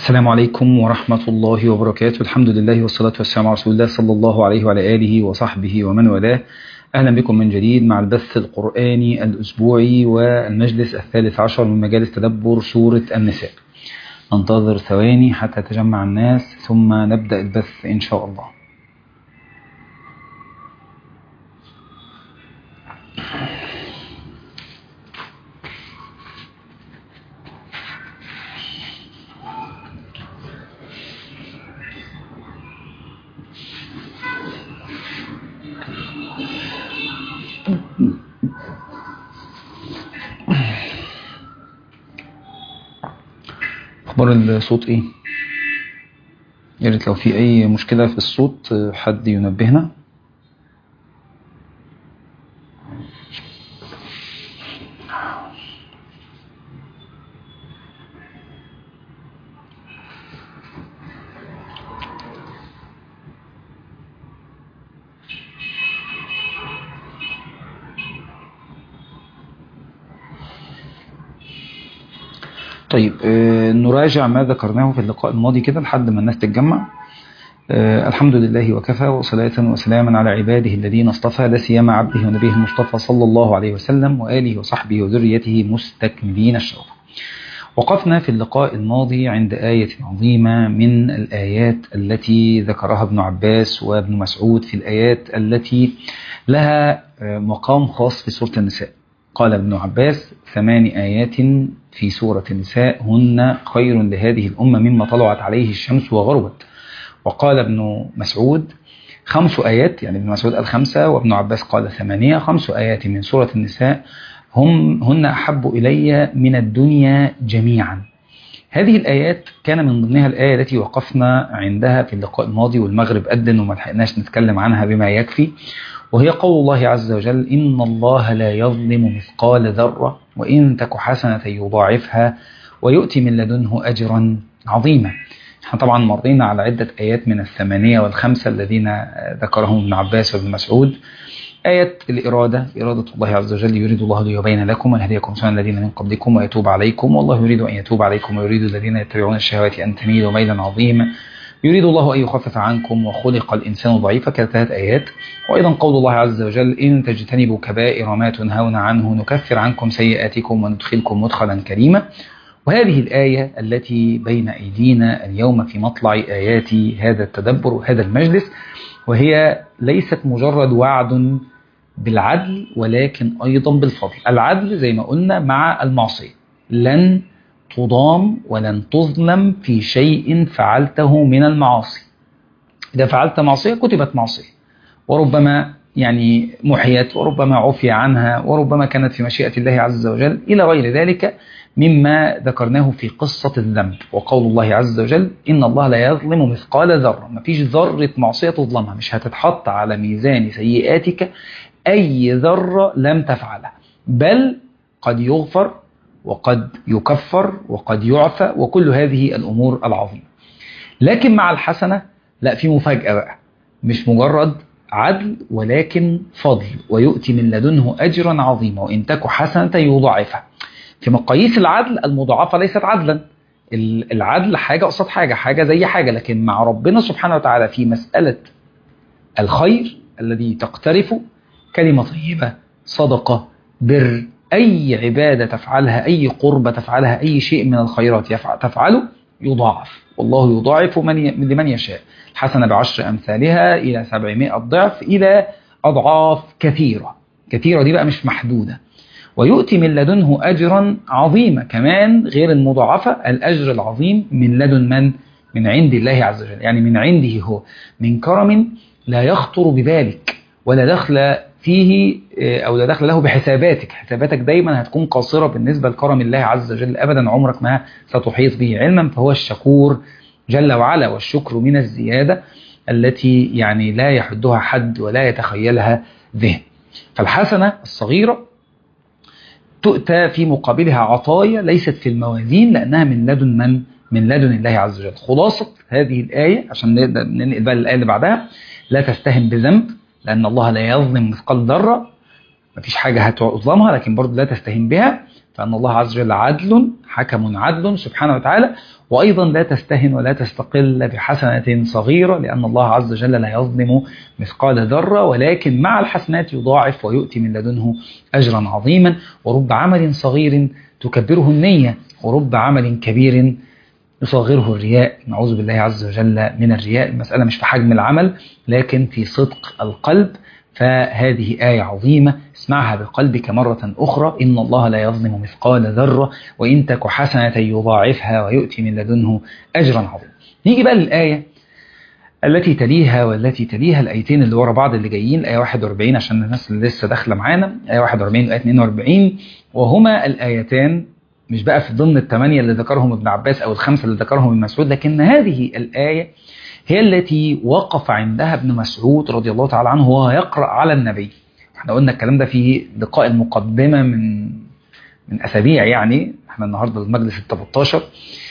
السلام عليكم ورحمة الله وبركاته الحمد لله والصلاة والسلام على رسول الله صلى الله عليه وعلى آله وصحبه ومن والاه أهلا بكم من جديد مع البث القرآني الأسبوعي والمجلس الثالث عشر من مجالس تدبر سورة النساء ننتظر ثواني حتى تجمع الناس ثم نبدأ البث إن شاء الله اخبار الصوت ايه يا ريت لو في اي مشكله في الصوت حد ينبهنا طيب آه، نراجع ما ذكرناه في اللقاء الماضي كده لحد ما الناس تتجمع آه، الحمد لله وكفى وصلاة وسلاما على عباده الذين اصطفى لا سيما عبده ونبيه المصطفى صلى الله عليه وسلم وآله وصحبه وذريته مستكملين الشرف وقفنا في اللقاء الماضي عند آية عظيمة من الآيات التي ذكرها ابن عباس وابن مسعود في الآيات التي لها آه، مقام خاص في سورة النساء قال ابن عباس ثمان آيات في سورة النساء هن خير لهذه الأمة مما طلعت عليه الشمس وغربت وقال ابن مسعود خمس آيات يعني ابن مسعود قال خمسة وابن عباس قال ثمانية خمس آيات من سورة النساء هم هن أحب إلي من الدنيا جميعا هذه الآيات كان من ضمنها الآية التي وقفنا عندها في اللقاء الماضي والمغرب أذن وما لحقناش نتكلم عنها بما يكفي وهي قول الله عز وجل إن الله لا يظلم مثقال ذرة وإن تك حسنة يضاعفها ويؤتي من لدنه أجرا عظيما احنا طبعا مرينا على عدة آيات من الثمانية والخمسة الذين ذكرهم ابن عباس وابن مسعود آية الإرادة إرادة الله عز وجل يريد الله ليبين لكم ويهديكم سنن الذين من قبلكم ويتوب عليكم والله يريد أن يتوب عليكم ويريد الذين يتبعون الشهوات أن تميلوا ميلا عظيما يريد الله أن يخفف عنكم وخلق الإنسان ضعيفا كانت ثلاث آيات وأيضا قول الله عز وجل إن تجتنبوا كبائر ما تنهون عنه نكفر عنكم سيئاتكم وندخلكم مدخلا كريما وهذه الآية التي بين أيدينا اليوم في مطلع آيات هذا التدبر وهذا المجلس وهي ليست مجرد وعد بالعدل ولكن أيضا بالفضل العدل زي ما قلنا مع المعصية لن تضام ولن تظلم في شيء فعلته من المعاصي إذا فعلت معصية كتبت معصية وربما يعني محيت وربما عفي عنها وربما كانت في مشيئة الله عز وجل إلى غير ذلك مما ذكرناه في قصة الذنب وقول الله عز وجل إن الله لا يظلم مثقال ذرة ما فيش ذرة معصية تظلمها مش هتتحط على ميزان سيئاتك أي ذرة لم تفعلها بل قد يغفر وقد يكفر وقد يعفى وكل هذه الأمور العظيمة لكن مع الحسنة لا في مفاجأة بقى مش مجرد عدل ولكن فضل ويؤتي من لدنه أجرا عظيما وإن تك حسنة يضاعفها في مقاييس العدل المضاعفة ليست عدلا العدل حاجة قصاد حاجة حاجة زي حاجة لكن مع ربنا سبحانه وتعالى في مسألة الخير الذي تقترف كلمة طيبة صدقة بر أي عبادة تفعلها أي قربة تفعلها أي شيء من الخيرات يفعل تفعله يضاعف والله يضاعف من ي... لمن يشاء الحسنة بعشر أمثالها إلى 700 ضعف إلى أضعاف كثيرة كثيرة دي بقى مش محدودة ويؤتي من لدنه أجرا عظيما كمان غير المضاعفة الأجر العظيم من لدن من؟ من عند الله عز وجل يعني من عنده هو من كرم لا يخطر ببالك ولا دخل فيه أو لا دخل له بحساباتك حساباتك دايما هتكون قاصرة بالنسبة لكرم الله عز وجل أبدا عمرك ما ستحيط به علما فهو الشكور جل وعلا والشكر من الزيادة التي يعني لا يحدها حد ولا يتخيلها ذهن فالحسنة الصغيرة تؤتى في مقابلها عطايا ليست في الموازين لأنها من لدن من؟ من لدن الله عز وجل خلاصة هذه الآية عشان ننقل بقى الآية اللي بعدها لا تستهن بذنب لأن الله لا يظلم مثقال ذرة مفيش حاجة هتظلمها لكن برضه لا تستهين بها فأن الله عز وجل عدل حكم عدل سبحانه وتعالى وأيضا لا تستهن ولا تستقل بحسنة صغيرة لأن الله عز وجل لا يظلم مثقال ذرة ولكن مع الحسنات يضاعف ويؤتي من لدنه أجرا عظيما ورب عمل صغير تكبره النية ورب عمل كبير يصغره الرياء نعوذ بالله عز وجل من الرياء المسألة مش في حجم العمل لكن في صدق القلب فهذه آية عظيمة اسمعها بقلبك مرة أخرى إن الله لا يظلم مثقال ذرة وإن تك حسنة يضاعفها ويؤتي من لدنه أجرا عظيما نيجي بقى للآية التي تليها والتي تليها الآيتين اللي ورا بعض اللي جايين آية 41 عشان الناس اللي لسه داخلة معانا آية 41 وآية 42 وهما الآيتان مش بقى في ضمن الثمانية اللي ذكرهم ابن عباس أو الخمسة اللي ذكرهم ابن مسعود لكن هذه الآية هي التي وقف عندها ابن مسعود رضي الله تعالى عنه وهو يقرأ على النبي احنا قلنا الكلام ده في لقاء المقدمة من من أسابيع يعني احنا النهاردة المجلس ال 13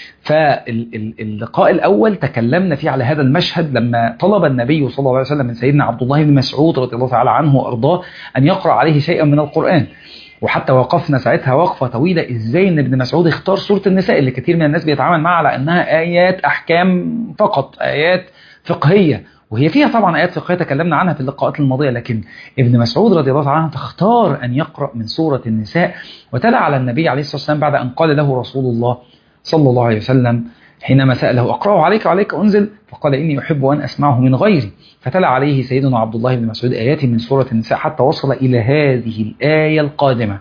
فاللقاء الأول تكلمنا فيه على هذا المشهد لما طلب النبي صلى الله عليه وسلم من سيدنا عبد الله بن مسعود رضي الله تعالى عنه وأرضاه أن يقرأ عليه شيئا من القرآن وحتى وقفنا ساعتها وقفة طويلة ازاي ان ابن مسعود اختار سورة النساء اللي كتير من الناس بيتعامل معها على انها ايات احكام فقط ايات فقهية وهي فيها طبعا ايات فقهية تكلمنا عنها في اللقاءات الماضية لكن ابن مسعود رضي الله عنه اختار ان يقرأ من سورة النساء وتلا على النبي عليه الصلاة والسلام بعد ان قال له رسول الله صلى الله عليه وسلم حينما سأله أقرأه عليك وعليك أنزل فقال إني أحب أن أسمعه من غيري فتلا عليه سيدنا عبد الله بن مسعود آيات من سورة النساء حتى وصل إلى هذه الآية القادمة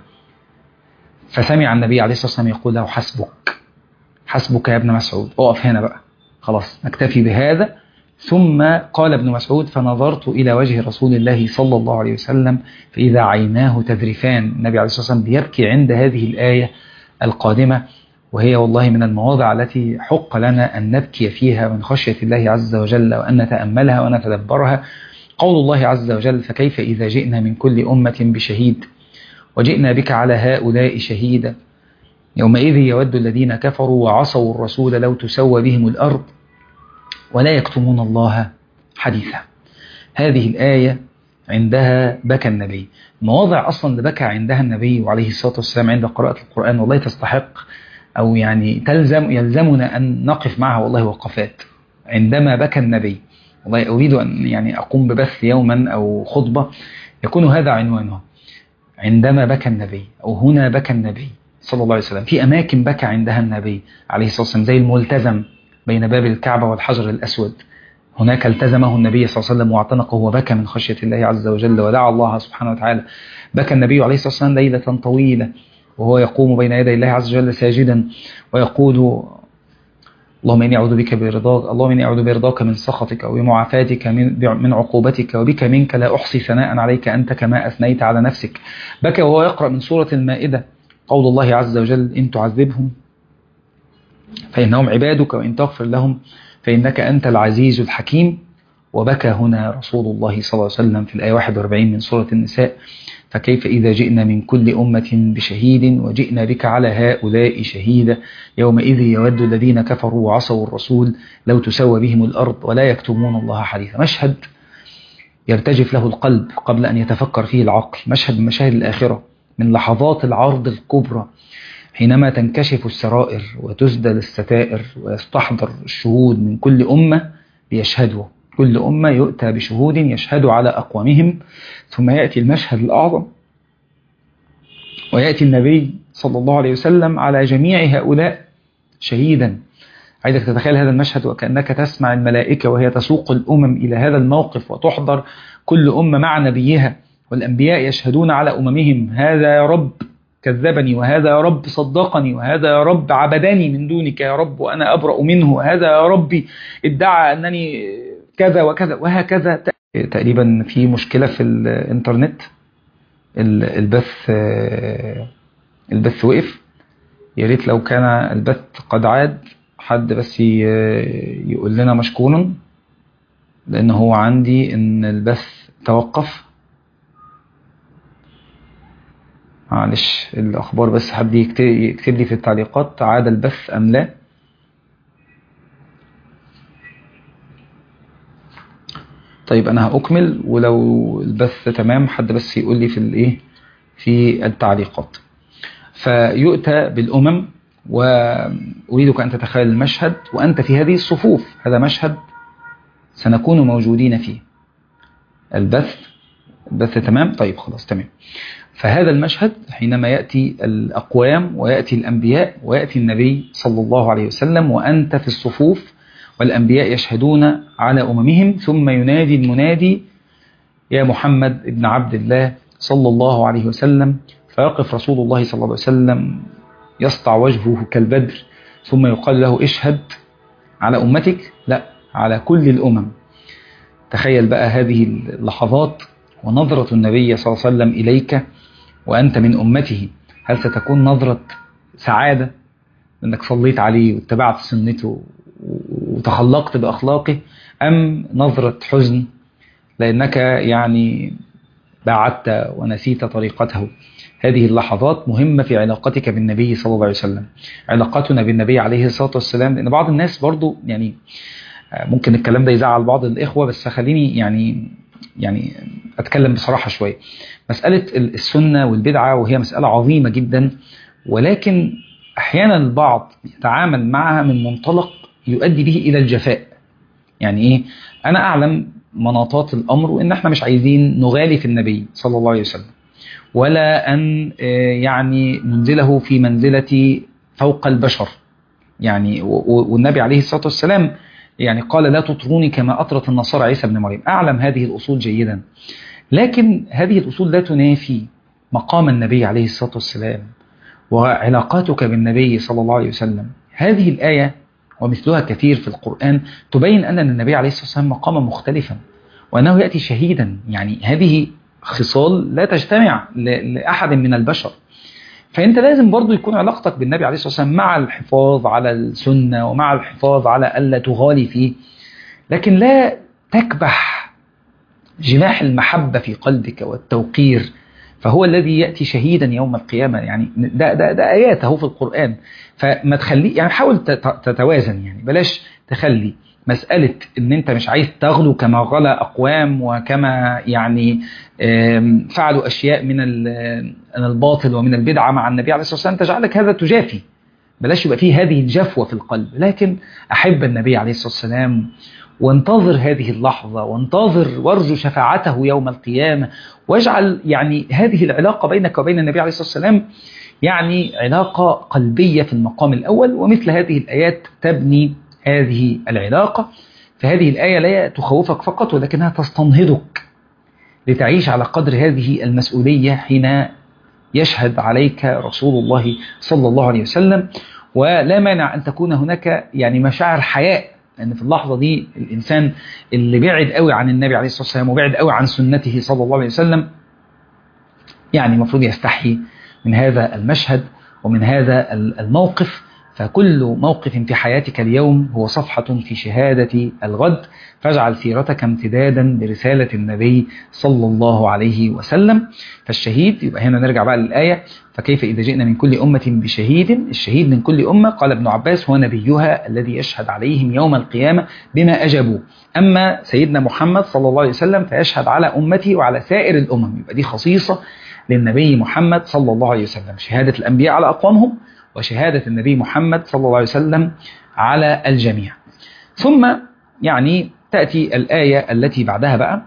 فسمع النبي عليه الصلاة والسلام يقول له حسبك حسبك يا ابن مسعود اقف هنا بقى خلاص نكتفي بهذا ثم قال ابن مسعود فنظرت إلى وجه رسول الله صلى الله عليه وسلم فإذا عيناه تذرفان النبي عليه الصلاة والسلام بيبكي عند هذه الآية القادمة وهي والله من المواضع التي حق لنا أن نبكي فيها من خشية الله عز وجل وأن نتأملها ونتدبرها قول الله عز وجل فكيف إذا جئنا من كل أمة بشهيد وجئنا بك على هؤلاء شهيدا يومئذ يود الذين كفروا وعصوا الرسول لو تسوى بهم الأرض ولا يكتمون الله حديثا هذه الآية عندها بكى النبي مواضع أصلا اللي بكى عندها النبي عليه الصلاة والسلام عند قراءة القرآن والله تستحق أو يعني تلزم يلزمنا أن نقف معها والله وقفات عندما بكى النبي والله أريد أن يعني أقوم ببث يوما أو خطبة يكون هذا عنوانها عندما بكى النبي أو هنا بكى النبي صلى الله عليه وسلم في أماكن بكى عندها النبي عليه الصلاة والسلام زي الملتزم بين باب الكعبة والحجر الأسود هناك التزمه النبي صلى الله عليه وسلم واعتنقه وبكى من خشية الله عز وجل ودعا الله سبحانه وتعالى بكى النبي عليه الصلاة والسلام ليلة طويلة وهو يقوم بين يدي الله عز وجل ساجدا ويقول اللهم إني أعوذ بك برضاك اللهم إني أعوذ برضاك من سخطك وبمعافاتك من, من عقوبتك وبك منك لا أحصي ثناء عليك أنت كما أثنيت على نفسك بكى وهو يقرأ من سورة المائدة قول الله عز وجل إن تعذبهم فإنهم عبادك وإن تغفر لهم فإنك أنت العزيز الحكيم وبكى هنا رسول الله صلى الله عليه وسلم في الآية 41 من سورة النساء فكيف إذا جئنا من كل أمة بشهيد وجئنا بك على هؤلاء شهيدا يومئذ يود الذين كفروا وعصوا الرسول لو تسوى بهم الأرض ولا يكتمون الله حديثا مشهد يرتجف له القلب قبل أن يتفكر فيه العقل مشهد من مشاهد الآخرة من لحظات العرض الكبرى حينما تنكشف السرائر وتسدل الستائر ويستحضر الشهود من كل أمة ليشهدوا كل أمة يؤتى بشهود يشهد على أقوامهم ثم يأتي المشهد الأعظم ويأتي النبي صلى الله عليه وسلم على جميع هؤلاء شهيدا عايزك تتخيل هذا المشهد وكأنك تسمع الملائكة وهي تسوق الأمم إلى هذا الموقف وتحضر كل أمة مع نبيها والأنبياء يشهدون على أممهم هذا يا رب كذبني وهذا يا رب صدقني وهذا يا رب عبدني من دونك يا رب وأنا أبرأ منه وهذا يا ربي ادعى أنني كذا وكذا وهكذا تقريبا في مشكلة في الانترنت البث البث وقف يا ريت لو كان البث قد عاد حد بس يقول لنا مشكورا لان هو عندي ان البث توقف معلش الاخبار بس حد يكتب لي في التعليقات عاد البث ام لا طيب انا هأكمل ولو البث تمام حد بس يقول لي في الايه في التعليقات فيؤتى بالأمم وأريدك أن تتخيل المشهد وأنت في هذه الصفوف هذا مشهد سنكون موجودين فيه البث البث تمام طيب خلاص تمام فهذا المشهد حينما يأتي الأقوام ويأتي الأنبياء ويأتي النبي صلى الله عليه وسلم وأنت في الصفوف والأنبياء يشهدون على أممهم ثم ينادي المنادي يا محمد ابن عبد الله صلى الله عليه وسلم فيقف رسول الله صلى الله عليه وسلم يسطع وجهه كالبدر ثم يقال له اشهد على أمتك لا على كل الأمم تخيل بقى هذه اللحظات ونظرة النبي صلى الله عليه وسلم إليك وأنت من أمته هل ستكون نظرة سعادة أنك صليت عليه واتبعت سنته وتخلقت بأخلاقه أم نظرة حزن لأنك يعني بعدت ونسيت طريقته هذه اللحظات مهمة في علاقتك بالنبي صلى الله عليه وسلم علاقتنا بالنبي عليه الصلاة والسلام لأن بعض الناس برضو يعني ممكن الكلام ده يزعل بعض الإخوة بس خليني يعني يعني أتكلم بصراحة شوية مسألة السنة والبدعة وهي مسألة عظيمة جدا ولكن أحيانا البعض يتعامل معها من منطلق يؤدي به إلى الجفاء يعني إيه أنا أعلم مناطات الأمر وإن إحنا مش عايزين نغالي في النبي صلى الله عليه وسلم ولا أن يعني ننزله في منزلة فوق البشر يعني والنبي عليه الصلاة والسلام يعني قال لا تطروني كما أطرت النصارى عيسى بن مريم أعلم هذه الأصول جيدا لكن هذه الأصول لا تنافي مقام النبي عليه الصلاة والسلام وعلاقاتك بالنبي صلى الله عليه وسلم هذه الآية ومثلها كثير في القرآن تبين أن النبي عليه الصلاة والسلام مقاما مختلفا وأنه يأتي شهيدا يعني هذه خصال لا تجتمع لأحد من البشر فأنت لازم برضو يكون علاقتك بالنبي عليه الصلاة والسلام مع الحفاظ على السنة ومع الحفاظ على ألا تغالي فيه لكن لا تكبح جناح المحبة في قلبك والتوقير فهو الذي يأتي شهيدا يوم القيامة يعني ده, ده, ده آيات اهو في القرآن فما تخلي يعني حاول تتوازن يعني بلاش تخلي مسألة ان انت مش عايز تغلو كما غلى اقوام وكما يعني فعلوا اشياء من الباطل ومن البدعة مع النبي عليه الصلاة والسلام تجعلك هذا تجافي بلاش يبقى فيه هذه الجفوة في القلب لكن احب النبي عليه الصلاة والسلام وانتظر هذه اللحظة وانتظر وارجو شفاعته يوم القيامة واجعل يعني هذه العلاقة بينك وبين النبي عليه الصلاة والسلام يعني علاقة قلبية في المقام الأول ومثل هذه الآيات تبني هذه العلاقة فهذه الآية لا تخوفك فقط ولكنها تستنهضك لتعيش على قدر هذه المسؤولية حين يشهد عليك رسول الله صلى الله عليه وسلم ولا مانع أن تكون هناك يعني مشاعر حياء لأن في اللحظة دي الإنسان اللي بعد قوي عن النبي عليه الصلاة والسلام وبعد قوي عن سنته صلى الله عليه وسلم يعني المفروض يستحي من هذا المشهد ومن هذا الموقف فكل موقف في حياتك اليوم هو صفحة في شهادة الغد فاجعل سيرتك امتدادا برسالة النبي صلى الله عليه وسلم فالشهيد يبقى هنا نرجع بقى للآية فكيف إذا جئنا من كل أمة بشهيد الشهيد من كل أمة قال ابن عباس هو نبيها الذي يشهد عليهم يوم القيامة بما أجابوا أما سيدنا محمد صلى الله عليه وسلم فيشهد على أمته وعلى سائر الأمم يبقى دي خصيصة للنبي محمد صلى الله عليه وسلم شهادة الأنبياء على أقوامهم وشهادة النبي محمد صلى الله عليه وسلم على الجميع ثم يعني تأتي الآية التي بعدها بقى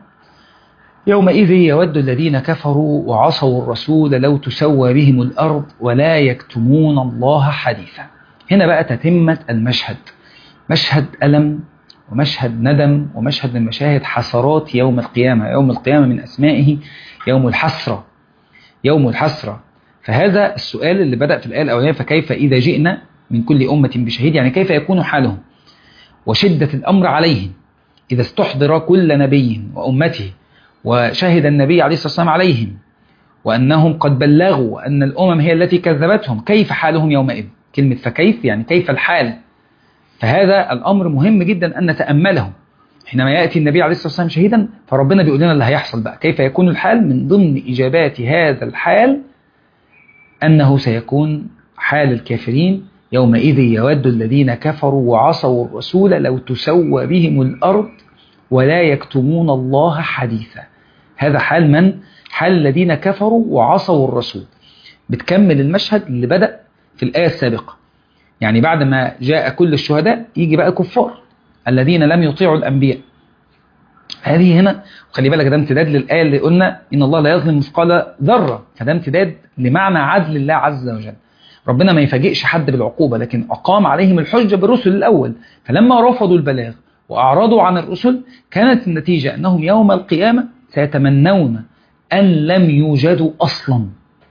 يومئذ يود الذين كفروا وعصوا الرسول لو تسوى بهم الأرض ولا يكتمون الله حديثا هنا بقى تتمة المشهد مشهد ألم ومشهد ندم ومشهد من مشاهد حسرات يوم القيامة يوم القيامة من أسمائه يوم الحسرة يوم الحسرة فهذا السؤال اللي بدأ في الآية الأولانية فكيف إذا جئنا من كل أمة بشهيد يعني كيف يكون حالهم وشدة الأمر عليهم إذا استحضر كل نبي وأمته وشهد النبي عليه الصلاة والسلام عليهم وأنهم قد بلغوا وأن الأمم هي التي كذبتهم كيف حالهم يومئذ كلمة فكيف يعني كيف الحال فهذا الأمر مهم جدا أن نتأمله حينما يأتي النبي عليه الصلاة والسلام شهيدا فربنا بيقول لنا اللي هيحصل بقى كيف يكون الحال من ضمن إجابات هذا الحال أنه سيكون حال الكافرين يومئذ يود الذين كفروا وعصوا الرسول لو تسوى بهم الأرض ولا يكتمون الله حديثا هذا حال من؟ حال الذين كفروا وعصوا الرسول بتكمل المشهد اللي بدأ في الآية السابقة يعني بعد ما جاء كل الشهداء يجي بقى الكفار الذين لم يطيعوا الأنبياء هذه هنا خلي بالك ده امتداد للآية اللي قلنا إن الله لا يظلم مثقال ذرة فده امتداد لمعنى عدل الله عز وجل ربنا ما يفاجئش حد بالعقوبة لكن أقام عليهم الحجة بالرسل الأول فلما رفضوا البلاغ وأعرضوا عن الرسل كانت النتيجة أنهم يوم القيامة سيتمنون أن لم يوجدوا أصلا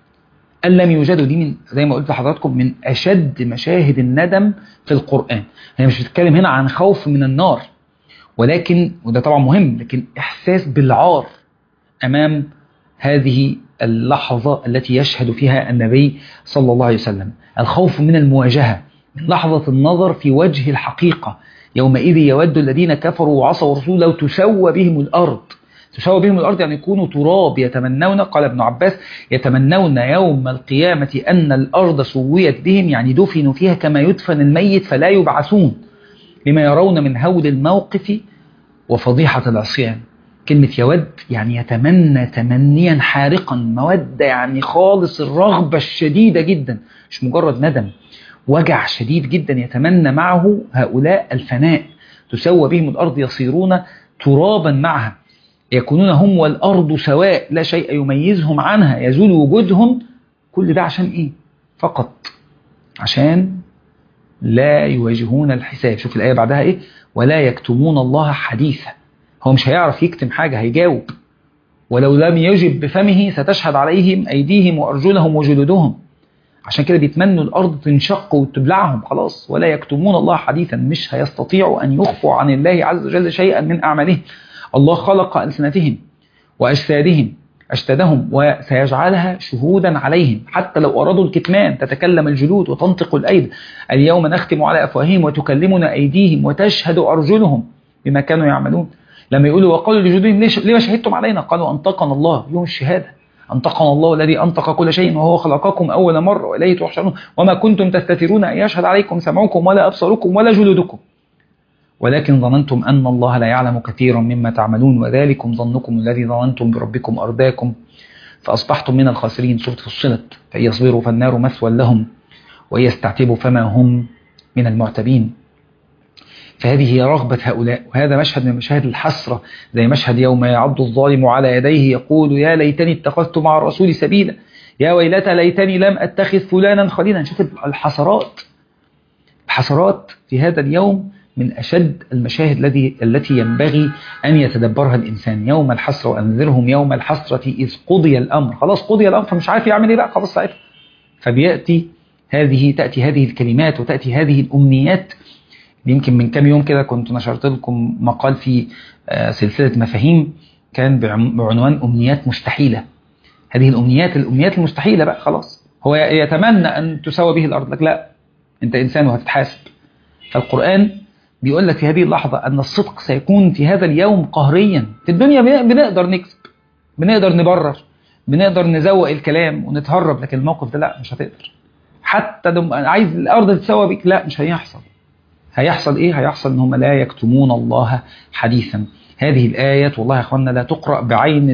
أن لم يوجدوا دي من زي ما قلت لحضراتكم من أشد مشاهد الندم في القرآن هي مش بتتكلم هنا عن خوف من النار ولكن وده طبعا مهم لكن إحساس بالعار أمام هذه اللحظة التي يشهد فيها النبي صلى الله عليه وسلم الخوف من المواجهة من لحظة النظر في وجه الحقيقة يومئذ يود الذين كفروا وعصوا الرسول لو تسوى بهم الأرض تسوى بهم الأرض يعني يكونوا تراب يتمنون قال ابن عباس يتمنون يوم القيامة أن الأرض سويت بهم يعني دفنوا فيها كما يدفن الميت فلا يبعثون لما يرون من هول الموقف وفضيحة العصيان كلمة يود يعني يتمنى تمنيا حارقا مودة يعني خالص الرغبة الشديدة جدا مش مجرد ندم وجع شديد جدا يتمنى معه هؤلاء الفناء تسوى بهم الأرض يصيرون ترابا معها يكونون هم والأرض سواء لا شيء يميزهم عنها يزول وجودهم كل ده عشان إيه فقط عشان لا يواجهون الحساب شوف الآية بعدها إيه ولا يكتمون الله حديثا هو مش هيعرف يكتم حاجة هيجاوب ولو لم يجب بفمه ستشهد عليهم أيديهم وأرجلهم وجلودهم عشان كده بيتمنوا الأرض تنشق وتبلعهم خلاص ولا يكتمون الله حديثا مش هيستطيعوا أن يخفوا عن الله عز وجل شيئا من أعمالهم الله خلق ألسنتهم وأجسادهم أجسادهم وسيجعلها شهودا عليهم حتى لو أرادوا الكتمان تتكلم الجلود وتنطق الأيد اليوم نختم على أفواههم وتكلمنا أيديهم وتشهد أرجلهم بما كانوا يعملون لما يقولوا وقالوا لجلودهم لما شهدتم علينا قالوا أنطقنا الله يوم الشهادة أنطقنا الله الذي أنطق كل شيء وهو خلقكم أول مرة وإليه تحشرون وما كنتم تستترون أن يشهد عليكم سمعكم ولا أبصاركم ولا جلودكم ولكن ظننتم أن الله لا يعلم كثيرا مما تعملون وذلكم ظنكم الذي ظننتم بربكم أرداكم فأصبحتم من الخاسرين سورة فصلت فإن يصبروا فالنار مثوى لهم وإن يستعتبوا فما هم من المعتبين فهذه هي رغبة هؤلاء وهذا مشهد من مشاهد الحسرة زي مشهد يوم يعض الظالم على يديه يقول يا ليتني اتخذت مع الرسول سبيلا يا ويلتى ليتني لم أتخذ فلانا خليلا شوف الحسرات الحسرات في هذا اليوم من أشد المشاهد الذي التي ينبغي أن يتدبرها الإنسان يوم الحسرة وأنذرهم يوم الحسرة إذ قضي الأمر خلاص قضي الأمر فمش عارف يعمل إيه بقى خلاص ساعتها فبيأتي هذه تأتي هذه الكلمات وتأتي هذه الأمنيات يمكن من كام يوم كده كنت نشرت لكم مقال في سلسلة مفاهيم كان بعنوان أمنيات مستحيلة هذه الأمنيات الأمنيات المستحيلة بقى خلاص هو يتمنى أن تساوى به الأرض لك لا أنت إنسان وهتتحاسب فالقرآن بيقول لك في هذه اللحظة أن الصدق سيكون في هذا اليوم قهريا في الدنيا بنقدر نكسب بنقدر نبرر بنقدر نزوق الكلام ونتهرب لكن الموقف ده لا مش هتقدر حتى دم عايز الأرض تتساوى بك لا مش هيحصل هيحصل إيه؟ هيحصل إن هم لا يكتمون الله حديثا هذه الآيات والله يا أخوانا لا تقرأ بعين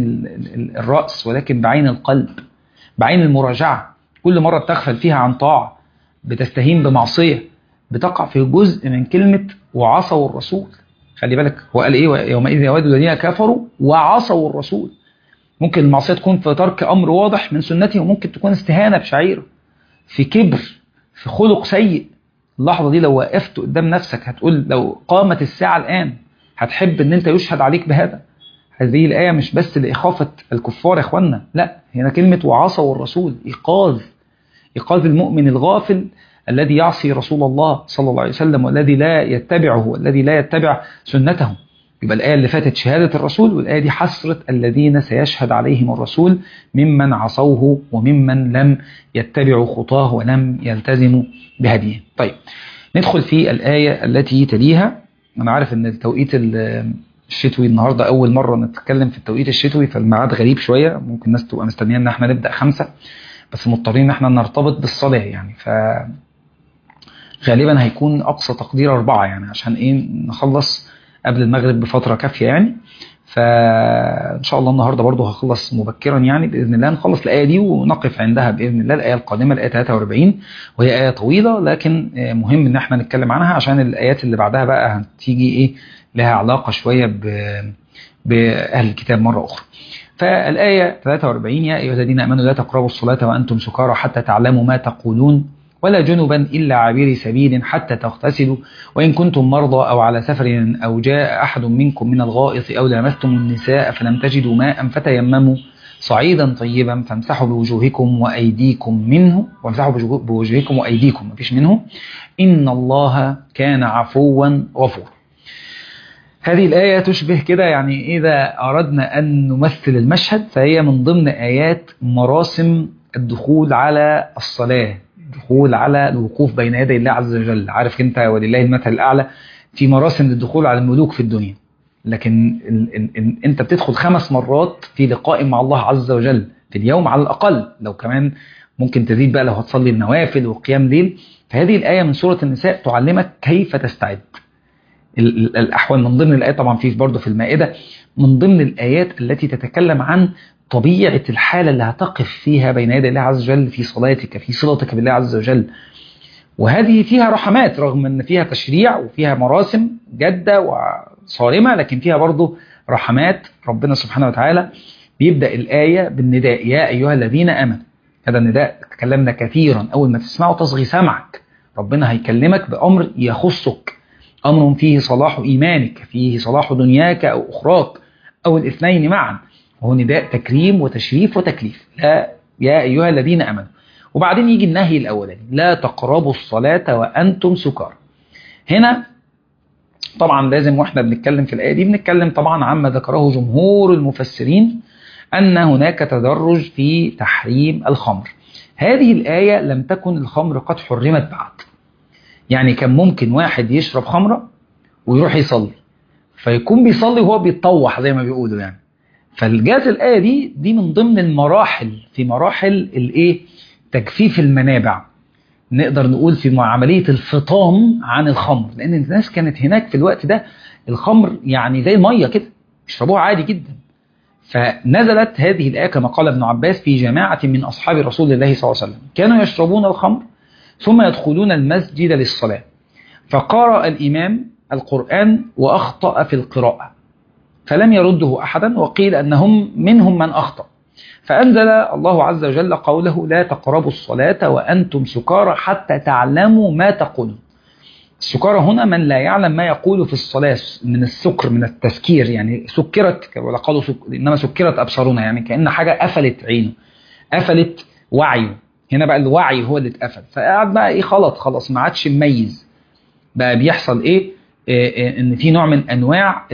الرأس ولكن بعين القلب بعين المراجعة كل مرة بتغفل فيها عن طاعة بتستهين بمعصية بتقع في جزء من كلمة وعصوا الرسول خلي بالك هو قال ايه يومئذ يود الذين كفروا وعصوا الرسول ممكن المعصية تكون في ترك أمر واضح من سنته وممكن تكون استهانة بشعيره في كبر في خلق سيء اللحظة دي لو وقفت قدام نفسك هتقول لو قامت الساعة الآن هتحب ان انت يشهد عليك بهذا هذه الآية مش بس لإخافة الكفار يا اخوانا لا هنا كلمة وعصوا الرسول إيقاظ إيقاظ المؤمن الغافل الذي يعصي رسول الله صلى الله عليه وسلم والذي لا يتبعه والذي لا يتبع سنته يبقى الآية اللي فاتت شهادة الرسول والآية دي حسرة الذين سيشهد عليهم الرسول ممن عصوه وممن لم يتبعوا خطاه ولم يلتزموا بهديه طيب ندخل في الآية التي تليها أنا عارف أن التوقيت الشتوي النهاردة أول مرة نتكلم في التوقيت الشتوي فالميعاد غريب شوية ممكن الناس تبقى مستنية أن احنا نبدأ خمسة بس مضطرين ان احنا نرتبط بالصلاة يعني ف غالبا هيكون أقصى تقدير أربعة يعني عشان إيه نخلص قبل المغرب بفتره كافيه يعني فان شاء الله النهارده برضه هخلص مبكرا يعني باذن الله نخلص الايه دي ونقف عندها باذن الله الايه القادمه الايه 43 وهي ايه طويله لكن مهم ان احنا نتكلم عنها عشان الايات اللي بعدها بقى هتيجي ايه لها علاقه شويه باهل الكتاب مره اخرى. فالايه 43 يا ايها الذين امنوا لا تقربوا الصلاه وانتم سكارى حتى تعلموا ما تقولون ولا جنبا إلا عابري سبيل حتى تغتسلوا وإن كنتم مرضى أو على سفر أو جاء أحد منكم من الغائط أو لامستم النساء فلم تجدوا ماء فتيمموا صعيدا طيبا فامسحوا بوجوهكم وأيديكم منه وامسحوا بوجوهكم وأيديكم مفيش منه إن الله كان عفوا غفورا هذه الآية تشبه كده يعني إذا أردنا أن نمثل المشهد فهي من ضمن آيات مراسم الدخول على الصلاة الدخول على الوقوف بين يدي الله عز وجل عارف انت ولله المثل الاعلى في مراسم للدخول على الملوك في الدنيا لكن ال ال ال انت بتدخل خمس مرات في لقاء مع الله عز وجل في اليوم على الاقل لو كمان ممكن تزيد بقى لو هتصلي النوافل وقيام ليل فهذه الايه من سوره النساء تعلمك كيف تستعد الاحوال من ضمن الايات طبعا في برضه في المائده من ضمن الايات التي تتكلم عن طبيعة الحالة اللي هتقف فيها بين يدي الله عز وجل في صلاتك في صلتك بالله عز وجل وهذه فيها رحمات رغم ان فيها تشريع وفيها مراسم جادة وصارمة لكن فيها برضه رحمات ربنا سبحانه وتعالى بيبدأ الآية بالنداء يا أيها الذين آمنوا هذا النداء تكلمنا كثيرا أول ما تسمعه تصغي سمعك ربنا هيكلمك بأمر يخصك أمر فيه صلاح إيمانك فيه صلاح دنياك أو أخراك أو الاثنين معا وهو نداء تكريم وتشريف وتكليف لا يا أيها الذين أمنوا وبعدين يجي النهي الأولاني لا تقربوا الصلاة وأنتم سكارى هنا طبعا لازم واحنا بنتكلم في الآية دي بنتكلم طبعا عما ذكره جمهور المفسرين أن هناك تدرج في تحريم الخمر هذه الآية لم تكن الخمر قد حرمت بعد يعني كان ممكن واحد يشرب خمرة ويروح يصلي فيكون بيصلي وهو بيتطوح زي ما بيقولوا يعني فالجاز الآية دي دي من ضمن المراحل في مراحل الايه تجفيف المنابع نقدر نقول في عملية الفطام عن الخمر لأن الناس كانت هناك في الوقت ده الخمر يعني زي المية كده يشربوها عادي جدا فنزلت هذه الآية كما قال ابن عباس في جماعة من أصحاب رسول الله صلى الله عليه وسلم كانوا يشربون الخمر ثم يدخلون المسجد للصلاة فقرأ الإمام القرآن وأخطأ في القراءة فلم يرده أحدا وقيل أنهم منهم من أخطأ فأنزل الله عز وجل قوله لا تقربوا الصلاة وأنتم سكارى حتى تعلموا ما تقولون السكارى هنا من لا يعلم ما يقول في الصلاة من السكر من التسكير يعني سكرت ولا قالوا سك... إنما سكرت أبصارنا يعني كأن حاجة قفلت عينه قفلت وعيه هنا بقى الوعي هو اللي اتقفل فقعد بقى ايه خلط خلاص ما عادش مميز بقى بيحصل ايه, إيه, إيه ان في نوع من انواع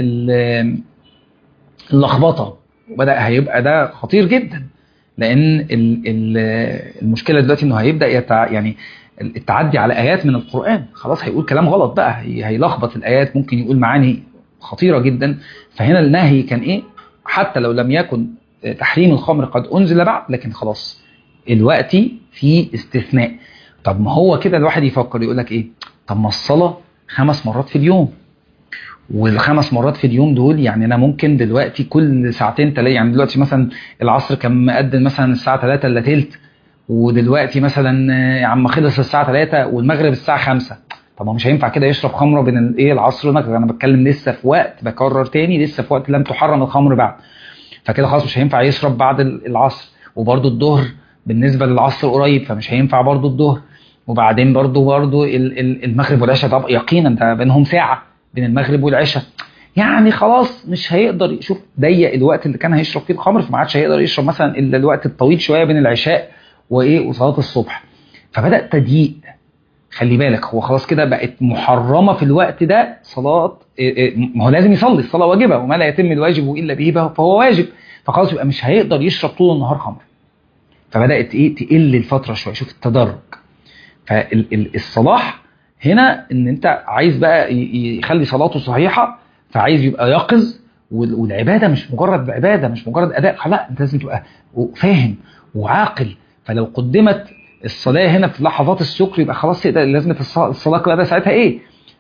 اللخبطه وبدا هيبقى ده خطير جدا لان ال ال المشكله دلوقتي انه هيبدا يتع يعني التعدي على ايات من القران خلاص هيقول كلام غلط بقى هيلخبط الايات ممكن يقول معاني خطيره جدا فهنا النهي كان ايه حتى لو لم يكن تحريم الخمر قد انزل بعد لكن خلاص الوقت في استثناء طب ما هو كده الواحد يفكر يقول لك ايه طب ما الصلاه خمس مرات في اليوم والخمس مرات في اليوم دول يعني انا ممكن دلوقتي كل ساعتين تلاقي يعني دلوقتي مثلا العصر كان مقدم مثلا الساعه 3 الا تلت ودلوقتي مثلا يا عم خلص الساعه 3 والمغرب الساعه 5 طب ما مش هينفع كده يشرب خمره بين الايه العصر والمغرب انا بتكلم لسه في وقت بكرر تاني لسه في وقت لم تحرم الخمر بعد فكده خلاص مش هينفع يشرب بعد العصر وبرده الظهر بالنسبه للعصر قريب فمش هينفع برده الظهر وبعدين برده برده المغرب والعشاء طب يقينا ده بينهم ساعه بين المغرب والعشاء يعني خلاص مش هيقدر يشوف ضيق الوقت اللي كان هيشرب فيه الخمر فما عادش هيقدر يشرب مثلا الا الوقت الطويل شويه بين العشاء وايه وصلاه الصبح فبدا تضييق خلي بالك هو خلاص كده بقت محرمه في الوقت ده صلاه ما هو لازم يصلي الصلاه واجبه وما لا يتم الواجب الا به فهو واجب فخلاص يبقى مش هيقدر يشرب طول النهار خمر فبدات ايه تقل الفتره شويه شوف التدرج فالصلاح هنا ان انت عايز بقى يخلي صلاته صحيحه فعايز يبقى يقظ والعباده مش مجرد عباده مش مجرد اداء لا انت لازم تبقى فاهم وعاقل فلو قدمت الصلاه هنا في لحظات السكر يبقى خلاص لازمه الصلاه بقى ساعتها ايه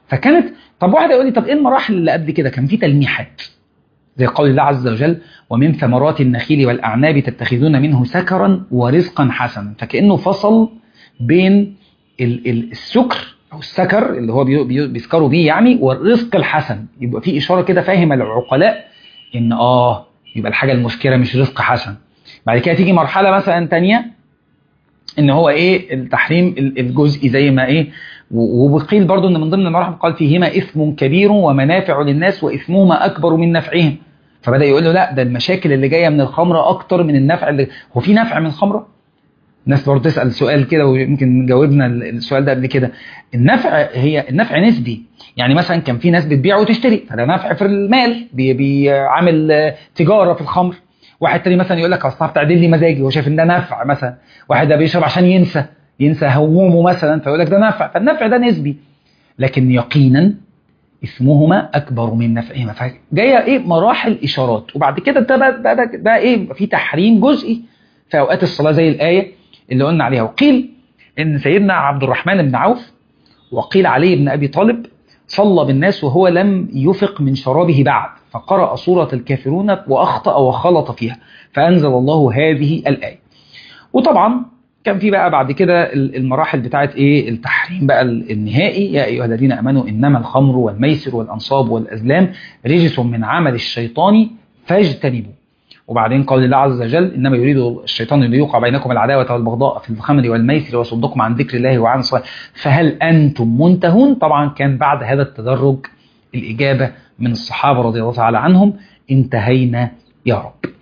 فكانت طب واحد يقول لي طب ايه المراحل اللي قبل كده كان في تلميحات زي قول الله عز وجل ومن ثمرات النخيل والأعناب تتخذون منه سكرا ورزقا حسنا فكأنه فصل بين السكر أو السكر اللي هو بيسكروا بيه يعني والرزق الحسن يبقى في إشارة كده فاهم العقلاء إن آه يبقى الحاجة المسكرة مش رزق حسن بعد كده تيجي مرحلة مثلا تانية إن هو إيه التحريم الجزئي زي ما إيه وقيل برضو إن من ضمن المراحل قال فيهما إثم كبير ومنافع للناس وإثمهما أكبر من نفعهم فبدأ يقول له لا ده المشاكل اللي جاية من الخمرة أكتر من النفع اللي هو في نفع من الخمرة؟ الناس برضه تسأل سؤال كده ويمكن جاوبنا السؤال ده قبل كده النفع هي النفع نسبي يعني مثلا كان في ناس بتبيع وتشتري فده نفع في المال بيعمل تجارة في الخمر واحد تاني مثلا يقول لك اصل بتعدل لي مزاجي هو شايف ان ده نفع مثلا واحد ده بيشرب عشان ينسى ينسى همومه مثلا فيقول لك ده نفع فالنفع ده نسبي لكن يقينا اسمهما اكبر من نفعهما فجايه ايه مراحل اشارات وبعد كده ده بقى, بقى, بقى ايه في تحريم جزئي في اوقات الصلاه زي الايه اللي قلنا عليها وقيل ان سيدنا عبد الرحمن بن عوف وقيل علي بن ابي طالب صلى بالناس وهو لم يفق من شرابه بعد فقرأ سورة الكافرون وأخطأ وخلط فيها فأنزل الله هذه الآية وطبعا كان في بقى بعد كده المراحل بتاعت ايه التحريم بقى النهائي يا ايها الذين امنوا انما الخمر والميسر والانصاب والازلام رجس من عمل الشيطان فاجتنبوه وبعدين قال الله عز وجل انما يريد الشيطان ان يوقع بينكم العداوه والبغضاء في الخمر والميسر ويصدكم عن ذكر الله وعن الصلاه فهل انتم منتهون طبعا كان بعد هذا التدرج الاجابه من الصحابه رضي الله تعالى عنهم انتهينا يا رب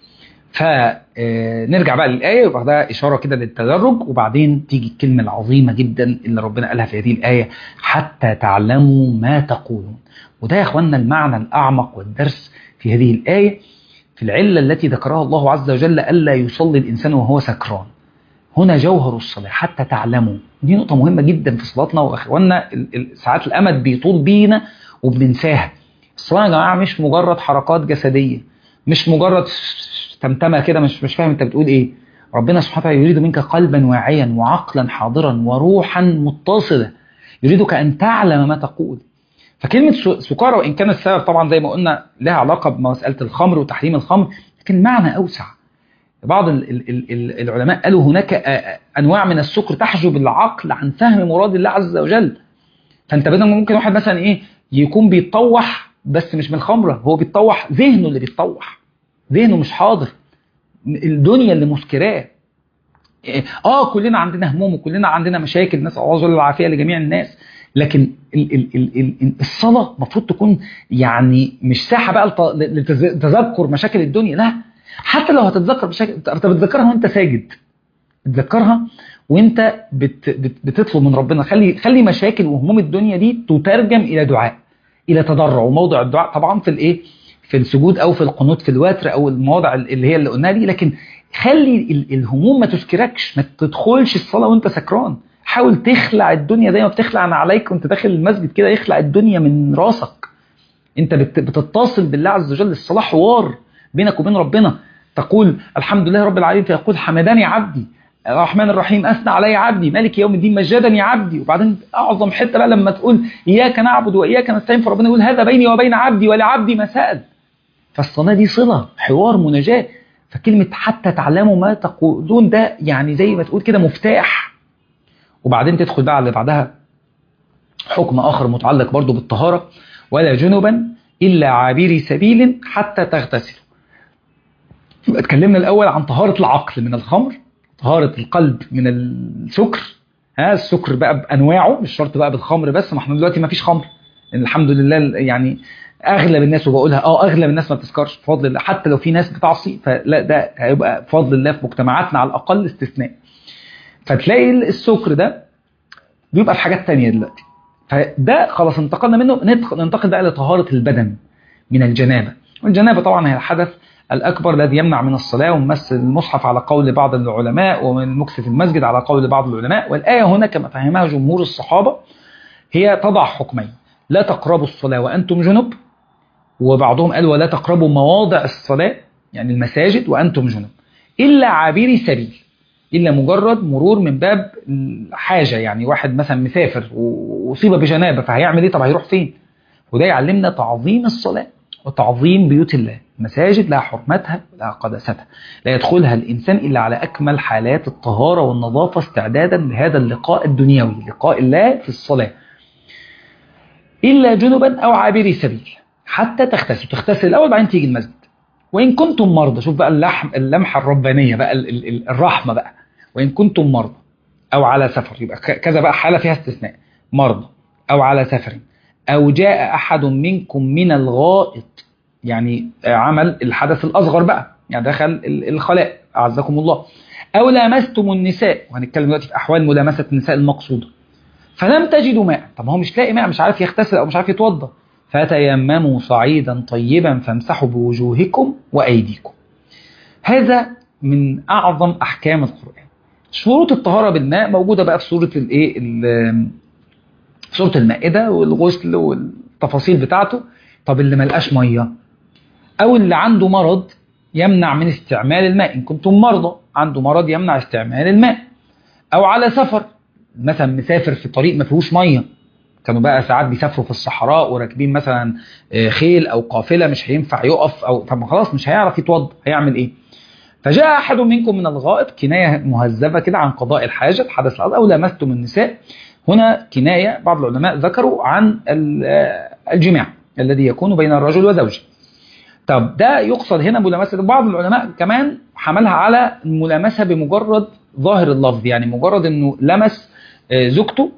فنرجع بقى للآية وبعدها إشارة كده للتدرج وبعدين تيجي الكلمة العظيمة جدا اللي ربنا قالها في هذه الآية حتى تعلموا ما تقولون وده يا أخوانا المعنى الأعمق والدرس في هذه الآية في العلة التي ذكرها الله عز وجل ألا يصلي الإنسان وهو سكران هنا جوهر الصلاة حتى تعلموا دي نقطة مهمة جدا في صلاتنا وأخوانا ساعات الأمد بيطول بينا وبننساها الصلاة يا جماعة مش مجرد حركات جسدية مش مجرد تمتمة كده مش مش فاهم انت بتقول ايه ربنا سبحانه وتعالى يريد منك قلبا واعيا وعقلا حاضرا وروحا متصلة يريدك ان تعلم ما تقول فكلمة سكارى وإن كان السبب طبعا زي ما قلنا لها علاقة بمسألة الخمر وتحريم الخمر لكن معنى أوسع بعض ال ال ال العلماء قالوا هناك أنواع من السكر تحجب العقل عن فهم مراد الله عز وجل فأنت بدل ممكن واحد مثلا إيه يكون بيتطوح بس مش من الخمرة هو بيتطوح ذهنه اللي بيتطوح ذهنه مش حاضر الدنيا اللي مسكراه اه كلنا عندنا هموم وكلنا عندنا مشاكل نسال الله جل العافيه لجميع الناس لكن ال ال ال ال الصلاه المفروض تكون يعني مش ساحه بقى لتذكر مشاكل الدنيا لا حتى لو هتتذكر مشاكل انت بتذكرها وانت ساجد تذكرها وانت بت بت بتطلب من ربنا خلي خلي مشاكل وهموم الدنيا دي تترجم الى دعاء الى تضرع وموضع الدعاء طبعا في الايه في السجود او في القنوت في الوتر او المواضع اللي هي اللي قلناها دي لكن خلي الهموم ما تسكركش ما تدخلش الصلاه وانت سكران حاول تخلع الدنيا زي ما بتخلع عليك وانت داخل المسجد كده يخلع الدنيا من راسك انت بتتصل بالله عز وجل الصلاه حوار بينك وبين ربنا تقول الحمد لله رب العالمين فيقول حمدني عبدي الرحمن الرحيم اثنى علي عبدي مالك يوم الدين مجدني عبدي وبعدين اعظم حته بقى لما تقول اياك نعبد واياك نستعين فربنا يقول هذا بيني وبين عبدي ولعبدي ما سال فالصلاه دي صله حوار مناجاه فكلمه حتى تعلموا ما تقولون ده يعني زي ما تقول كده مفتاح وبعدين تدخل بقى على اللي بعدها حكم اخر متعلق برضو بالطهاره ولا جنبا الا عابري سبيل حتى تغتسلوا يبقى اتكلمنا الاول عن طهاره العقل من الخمر طهاره القلب من السكر ها السكر بقى بانواعه مش شرط بقى بالخمر بس ما احنا دلوقتي ما فيش خمر الحمد لله يعني اغلب الناس وبقولها اه اغلب الناس ما بتسكرش بفضل الله حتى لو في ناس بتعصي فلا ده هيبقى بفضل الله في مجتمعاتنا على الاقل استثناء فتلاقي السكر ده بيبقى في حاجات تانية دلوقتي فده خلاص انتقلنا منه ننتقل بقى لطهارة البدن من الجنابة والجنابة طبعا هي الحدث الأكبر الذي يمنع من الصلاة ومس المصحف على قول بعض العلماء ومن المكس في المسجد على قول بعض العلماء والآية هنا كما فهمها جمهور الصحابة هي تضع حكمين لا تقربوا الصلاة وأنتم جنب وبعضهم قال ولا تقربوا مواضع الصلاة يعني المساجد وأنتم جنب إلا عابري سبيل إلا مجرد مرور من باب حاجة يعني واحد مثلا مسافر وأصيب بجنابة فهيعمل إيه طب هيروح فين وده يعلمنا تعظيم الصلاة وتعظيم بيوت الله مساجد لها حرمتها لها قداستها لا يدخلها الإنسان إلا على أكمل حالات الطهارة والنظافة استعدادا لهذا اللقاء الدنيوي لقاء الله في الصلاة إلا جنبا أو عابري سبيل حتى تغتسل تغتسل الأول بعدين تيجي المسجد وإن كنتم مرضى شوف بقى اللحم اللمحة الربانية بقى ال ال الرحمة بقى وإن كنتم مرضى أو على سفر يبقى كذا بقى حالة فيها استثناء مرضى أو على سفر أو جاء أحد منكم من الغائط يعني عمل الحدث الأصغر بقى يعني دخل الخلاء أعزكم الله أو لامستم النساء وهنتكلم دلوقتي في أحوال ملامسة النساء المقصودة فلم تجدوا ماء طب هو مش لاقي ماء مش عارف يغتسل أو مش عارف يتوضى فتيمموا صعيدا طيبا فامسحوا بوجوهكم وأيديكم هذا من أعظم أحكام القرآن شروط الطهارة بالماء موجودة بقى في سورة الايه سورة المائدة والغسل والتفاصيل بتاعته طب اللي ملقاش مية أو اللي عنده مرض يمنع من استعمال الماء إن كنتم مرضى عنده مرض يمنع استعمال الماء أو على سفر مثلا مسافر في طريق ما فيهوش مية كانوا بقى ساعات بيسافروا في الصحراء وراكبين مثلا خيل أو قافلة مش هينفع يقف أو طب خلاص مش هيعرف يتوضى هيعمل إيه فجاء أحد منكم من الغائط كناية مهذبة كده عن قضاء الحاجة الحدث الأرض أو لامستم النساء هنا كناية بعض العلماء ذكروا عن الجماع الذي يكون بين الرجل وزوجه طب ده يقصد هنا ملامسة بعض العلماء كمان حملها على الملامسة بمجرد ظاهر اللفظ يعني مجرد انه لمس زوجته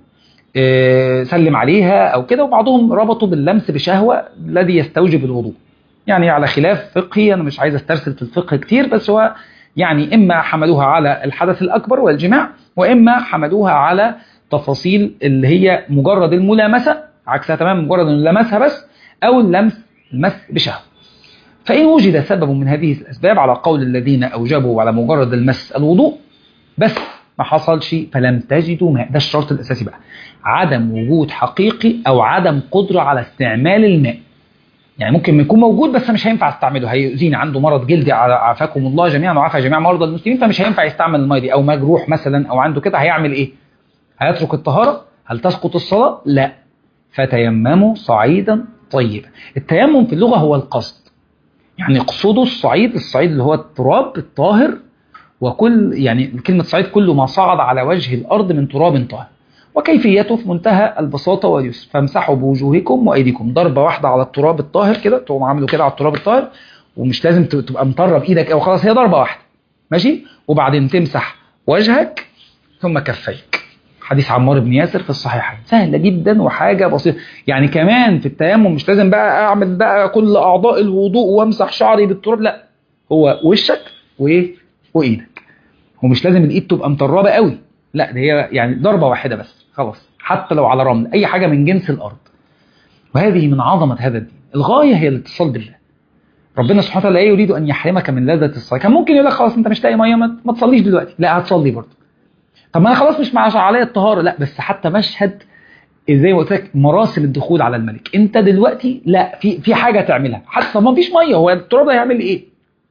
سلم عليها او كده وبعضهم ربطوا باللمس بشهوة الذي يستوجب الوضوء يعني على خلاف فقهي انا مش عايز استرسل في الفقه كتير بس هو يعني اما حملوها على الحدث الاكبر والجماع واما حملوها على تفاصيل اللي هي مجرد الملامسة عكسها تمام مجرد انه لمسها بس او اللمس المس بشهوة فإن وجد سبب من هذه الأسباب على قول الذين أوجبوا على مجرد المس الوضوء بس ما حصلش فلم تجدوا ماء ده الشرط الأساسي بقى عدم وجود حقيقي أو عدم قدرة على استعمال الماء يعني ممكن يكون موجود بس مش هينفع استعمله هيؤذيني عنده مرض جلدي عافاكم الله جميعا وعافى جميع مرضى المسلمين فمش هينفع يستعمل الماء دي او مجروح مثلا او عنده كده هيعمل ايه هيترك الطهارة هل تسقط الصلاة لا فتيمموا صعيدا طيبا التيمم في اللغة هو القصد يعني اقصدوا الصعيد الصعيد اللي هو التراب الطاهر وكل يعني كلمة صعيد كل ما صعد على وجه الأرض من تراب طاهر وكيفيته في منتهى البساطة واليسر فامسحوا بوجوهكم وأيديكم ضربة واحدة على التراب الطاهر كده تقوم عامله كده على التراب الطاهر ومش لازم تبقى مطرب ايدك او خلاص هي ضربة واحدة ماشي وبعدين تمسح وجهك ثم كفيك حديث عمار بن ياسر في الصحيحين سهلة جدا وحاجة بسيطة يعني كمان في التيمم مش لازم بقى اعمل بقى كل اعضاء الوضوء وامسح شعري بالتراب لا هو وشك وايه وايدك ومش لازم الايد تبقى مطربة قوي لا ده هي يعني ضربة واحدة بس خلاص حتى لو على رمل اي حاجة من جنس الارض وهذه من عظمة هذا الدين الغاية هي الاتصال بالله ربنا سبحانه وتعالى لا يريد ان يحرمك من لذة الصلاة كان ممكن يقول لك خلاص انت مش لاقي ميه ما تصليش دلوقتي لا هتصلي برضه طب ما انا خلاص مش مع عليا الطهارة لا بس حتى مشهد زي ما قلت لك مراسم الدخول على الملك انت دلوقتي لا في في حاجة تعملها حتى ما فيش ميه هو التراب ده هيعمل ايه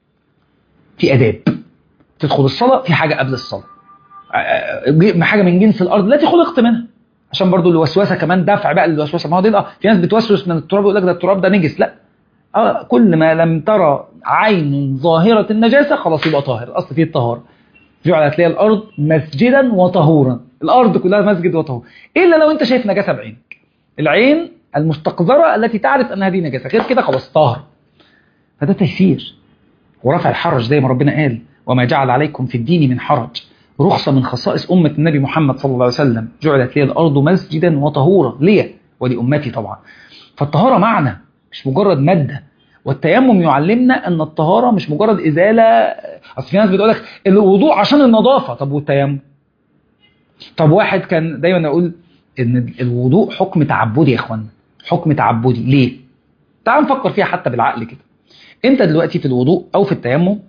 في اداب تدخل الصلاة في حاجة قبل الصلاة حاجة من جنس الارض التي خلقت منها عشان برضو الوسوسه كمان دفع بقى الوسوسه ما هو دي اه في ناس بتوسوس من التراب يقول لك ده التراب ده نجس لا اه كل ما لم ترى عين ظاهره النجاسه خلاص يبقى طاهر الاصل فيه الطهاره جعلت لي الارض مسجدا وطهورا الارض كلها مسجد وطهور الا لو انت شايف نجاسه بعينك العين المستقذره التي تعرف ان هذه نجاسه غير كده خلاص طاهر فده تيسير ورفع الحرج زي ما ربنا قال وما جعل عليكم في الدين من حرج رخصة من خصائص أمة النبي محمد صلى الله عليه وسلم جعلت لي الأرض مسجدا وطهورا لي ولأمتي طبعا فالطهارة معنى مش مجرد مادة والتيمم يعلمنا أن الطهارة مش مجرد إزالة أصل في ناس بتقول لك الوضوء عشان النظافة طب والتيمم طب واحد كان دايما أقول إن الوضوء حكم تعبدي يا إخوانا حكم تعبدي ليه؟ تعال نفكر فيها حتى بالعقل كده أنت دلوقتي في الوضوء أو في التيمم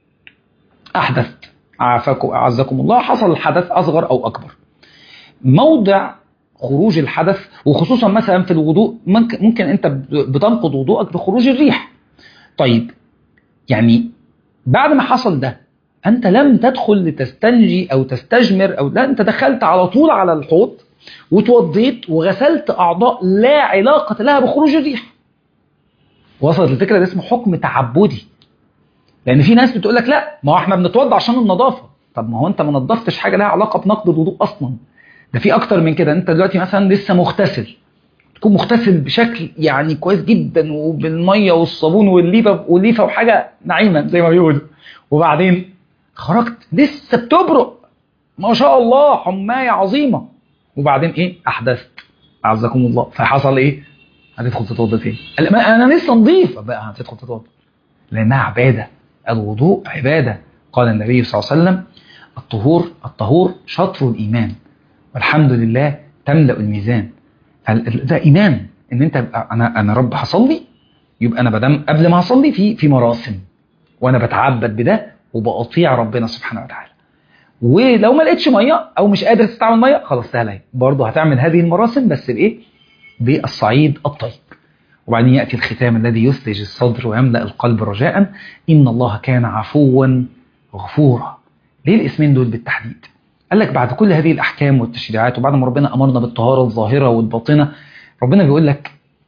أحدثت عافاكم أعزكم الله حصل الحدث أصغر أو أكبر موضع خروج الحدث وخصوصا مثلا في الوضوء ممكن أنت بتنقض وضوءك بخروج الريح طيب يعني بعد ما حصل ده انت لم تدخل لتستنجي او تستجمر او لا انت دخلت على طول على الحوض وتوضيت وغسلت اعضاء لا علاقه لها بخروج الريح وصلت الفكره ده اسمه حكم تعبدي لان في ناس بتقول لك لا ما هو احنا بنتوضى عشان النظافه طب ما هو انت ما نظفتش حاجه لها علاقه بنقض الوضوء اصلا ده في اكتر من كده انت دلوقتي مثلا لسه مغتسل تكون مغتسل بشكل يعني كويس جدا وبالميه والصابون والليفه والليفه وحاجه نعيمه زي ما بيقولوا وبعدين خرجت لسه بتبرق ما شاء الله حمايه عظيمه وبعدين ايه احدثت اعزكم الله فحصل ايه هتدخل تتوضا تاني قال ما انا لسه نظيف بقى هتدخل تتوضا لانها عباده الوضوء عباده قال النبي صلى الله عليه وسلم الطهور الطهور شطر الايمان والحمد لله تملا الميزان ده ايمان ان انت انا انا رب هصلي يبقى انا بدم قبل ما اصلي في في مراسم وانا بتعبد بده وبأطيع ربنا سبحانه وتعالى ولو ما لقيتش ميه او مش قادر تستعمل ميه خلاص سهله برضه هتعمل هذه المراسم بس بايه بالصعيد الطيب وبعدين ياتي الختام الذي يثلج الصدر ويملا القلب رجاء ان الله كان عفوا غفورا ليه الاسمين دول بالتحديد قال لك بعد كل هذه الاحكام والتشريعات وبعد ما ربنا امرنا بالطهاره الظاهره والباطنه ربنا بيقول لك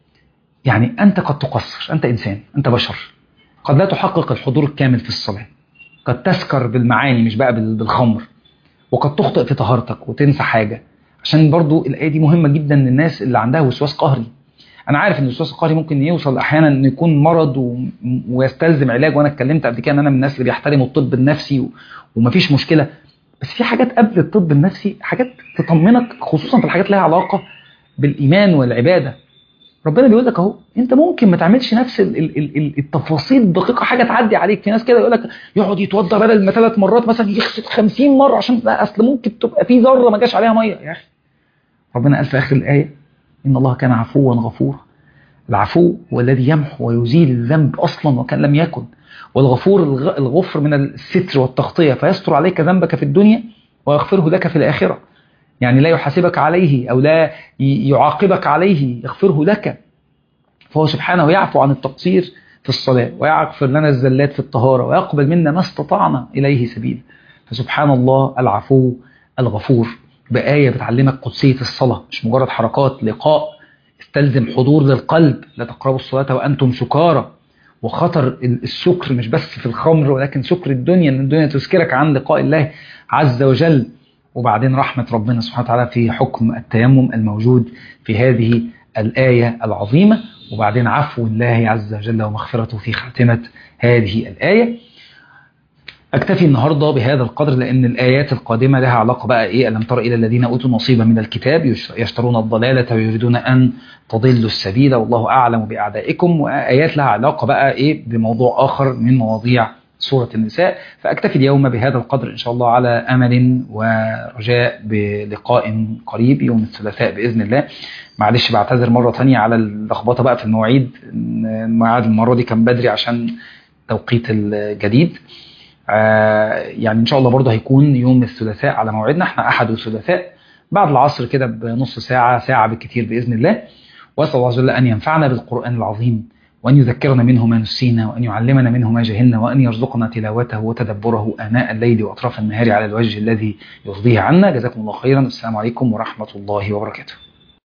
يعني انت قد تقصر انت انسان انت بشر قد لا تحقق الحضور الكامل في الصلاه قد تسكر بالمعاني مش بقى بالخمر وقد تخطئ في طهارتك وتنسى حاجه عشان برضو الايه دي مهمه جدا للناس اللي عندها وسواس قهري انا عارف ان الوسواس القهري ممكن يوصل احيانا ان يكون مرض و... ويستلزم علاج وانا اتكلمت قبل كده ان انا من الناس اللي بيحترموا الطب النفسي و... ومفيش مشكله بس في حاجات قبل الطب النفسي حاجات تطمنك خصوصا في الحاجات لها علاقه بالايمان والعباده ربنا بيقول لك اهو انت ممكن ما تعملش نفس ال ال ال التفاصيل الدقيقه حاجه تعدي عليك في ناس كده يقول لك يقعد يتوضا بدل ما ثلاث مرات مثلا يغسل 50 مره عشان لا اصل ممكن تبقى في ذره ما جاش عليها ميه يا اخي ربنا قال في اخر الايه ان الله كان عفوا غفورا العفو هو الذي يمحو ويزيل الذنب اصلا وكان لم يكن والغفور الغفر من الستر والتغطيه فيستر عليك ذنبك في الدنيا ويغفره لك في الاخره يعني لا يحاسبك عليه او لا يعاقبك عليه يغفره لك فهو سبحانه يعفو عن التقصير في الصلاه ويغفر لنا الزلات في الطهاره ويقبل منا ما استطعنا اليه سبيلا فسبحان الله العفو الغفور بآية بتعلمك قدسية الصلاة مش مجرد حركات لقاء استلزم حضور للقلب لا تقربوا الصلاة وأنتم سكارى وخطر السكر مش بس في الخمر ولكن سكر الدنيا ان الدنيا تذكرك عن لقاء الله عز وجل وبعدين رحمة ربنا سبحانه وتعالى في حكم التيمم الموجود في هذه الآية العظيمة وبعدين عفو الله عز وجل ومغفرته في خاتمة هذه الآية أكتفي النهاردة بهذا القدر لأن الآيات القادمة لها علاقة بقى إيه ألم تر إلى الذين أوتوا نصيبا من الكتاب يشترون الضلالة ويريدون أن تضلوا السبيل والله أعلم بأعدائكم وآيات لها علاقة بقى إيه بموضوع آخر من مواضيع سورة النساء فأكتفي اليوم بهذا القدر إن شاء الله على أمل ورجاء بلقاء قريب يوم الثلاثاء بإذن الله معلش بعتذر مرة تانية على اللخبطة بقى في المواعيد الميعاد المرة دي كان بدري عشان توقيت الجديد آه يعني ان شاء الله برضه هيكون يوم الثلاثاء على موعدنا احنا احد وثلاثاء بعد العصر كده بنص ساعة ساعة بالكثير بإذن الله وأسأل الله عز وجل أن ينفعنا بالقرآن العظيم وأن يذكرنا منه ما نسينا وأن يعلمنا منه ما جهلنا وأن يرزقنا تلاوته وتدبره آناء الليل وأطراف النهار على الوجه الذي يرضيه عنا جزاكم الله خيرا والسلام عليكم ورحمة الله وبركاته